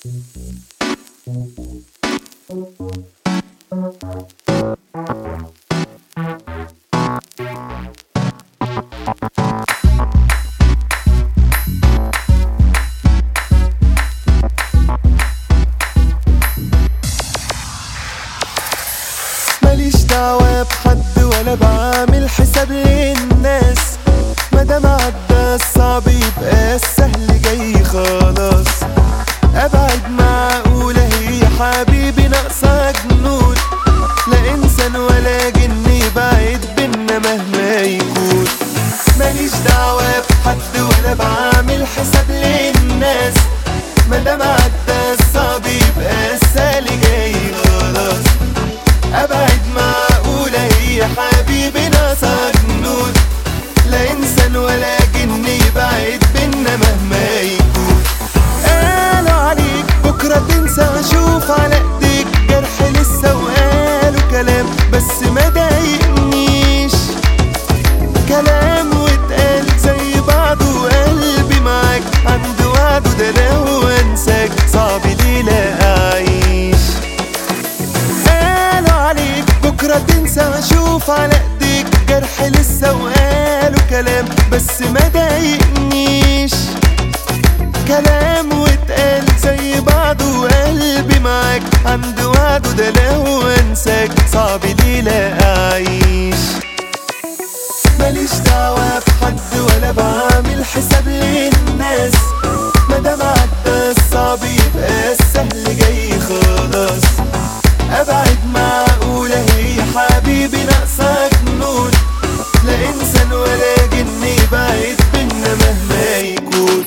ماليش دعوة بحد ولا بعمل حساب للناس مادام عدى الصعب يبقى السهل جاي خلاص ابعد معقولة هي حبيبي ناقصة جنون لا انسان ولا جن يبعد بينا مهما يكون ماليش دعوة بحد ولا بعمل حساب للناس مادام عدى الصعب يبقى السهل جاي خلاص ابعد معقولة هي حبيبي ناقصة جنون لا انسان ولا جن يبعد بينا مهما يكون قالوا عليك بكرة تنسى واشوف على ايديك جرح لسه وقالوا كلام بس ما ضايقنيش كلام واتقال زي بعض وقلبي معاك عند وعده ده لو انساك صعب ليه لا اعيش قالوا عليك بكرة تنسى واشوف على ايديك جرح لسه وقالوا كلام بس ما ضايقنيش كلام واتقال زي بعض وقلبي معاك عند وعده ده لو انساك صعب ليه لا اعيش ماليش دعوة بحد ولا بعمل حساب للناس مادام عدى الصعب يبقى السهل جاي خلاص ابعد معقولة هي حبيبي ناقصة جنون لا انسان ولا جن يبعد بينا مهما يكون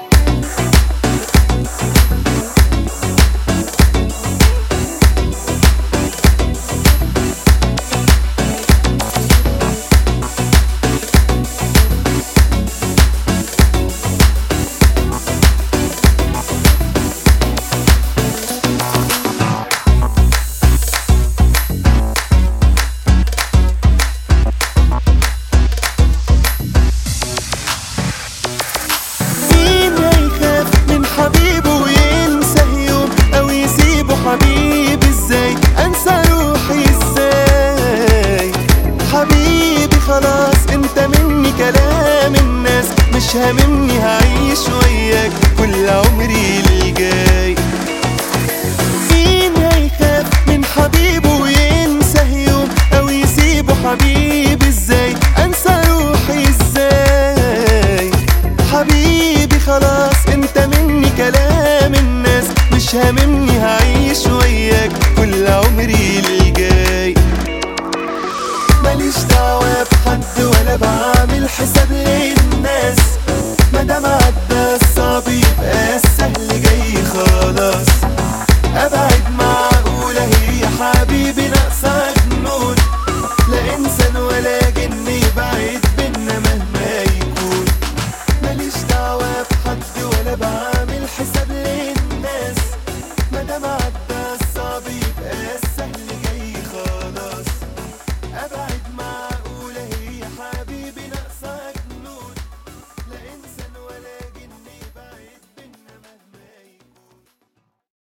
مين هيخاف من حبيبه وينسى يوم او يسيبه حبيبي ازاي انسى روحي ازاي حبيبي خلاص انت مني كلام الناس مش هاممني هعيش وياك كل عمري الجاي مين هيخاف من حبيبه وينسى يوم او يسيبه حبيبي ازاي انسى روحي ازاي حبيبي خلاص انت مني كلام الناس مش هاممني هعيش وياك كل عمري الجاي ماليش دعوة بحد ولا بعمل حساب للناس مادام عدى الصعب يبقى السهل جاي خلاص ابعد معاك